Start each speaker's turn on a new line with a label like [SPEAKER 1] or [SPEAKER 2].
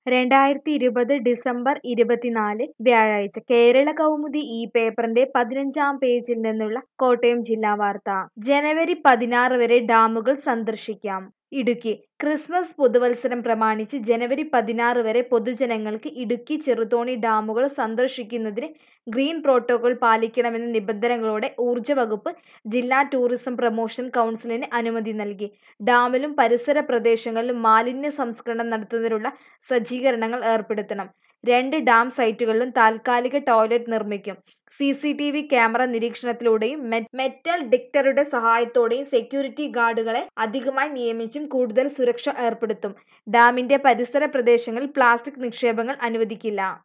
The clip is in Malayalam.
[SPEAKER 1] രണ്ടായിരത്തി ഇരുപത് ഡിസംബർ ഇരുപത്തിനാല് വ്യാഴാഴ്ച കേരള കൗമുദി ഈ പേപ്പറിന്റെ പതിനഞ്ചാം പേജിൽ നിന്നുള്ള കോട്ടയം ജില്ലാ വാർത്ത ജനുവരി പതിനാറ് വരെ ഡാമുകൾ സന്ദർശിക്കാം ഇടുക്കി ക്രിസ്മസ് പുതുവത്സരം പ്രമാണിച്ച് ജനുവരി പതിനാറ് വരെ പൊതുജനങ്ങൾക്ക് ഇടുക്കി ചെറുതോണി ഡാമുകൾ സന്ദർശിക്കുന്നതിന് ഗ്രീൻ പ്രോട്ടോകോൾ പാലിക്കണമെന്ന നിബന്ധനകളോടെ ഊർജ്ജ വകുപ്പ് ജില്ലാ ടൂറിസം പ്രൊമോഷൻ കൗൺസിലിന് അനുമതി നൽകി ഡാമിലും പരിസര പ്രദേശങ്ങളിലും മാലിന്യ സംസ്കരണം നടത്തുന്നതിനുള്ള സജ്ജീകരണങ്ങൾ ഏർപ്പെടുത്തണം രണ്ട് ഡാം സൈറ്റുകളിലും താൽക്കാലിക ടോയ്ലറ്റ് നിർമ്മിക്കും C C T V camera നിരീക്ഷണത്തിലൂടെയും മെറ്റൽ ഡിക്ടറുടെ സഹായത്തോടെയും സെക്യൂരിറ്റി ഗാർഡുകളെ അധികമായി നിയമിച്ചും കൂടുതൽ സുരക്ഷ ഏർപ്പെടുത്തും ഡാമിന്റെ പരിസര പ്രദേശങ്ങളിൽ പ്ലാസ്റ്റിക് നിക്ഷേപങ്ങൾ അനുവദിക്കില്ല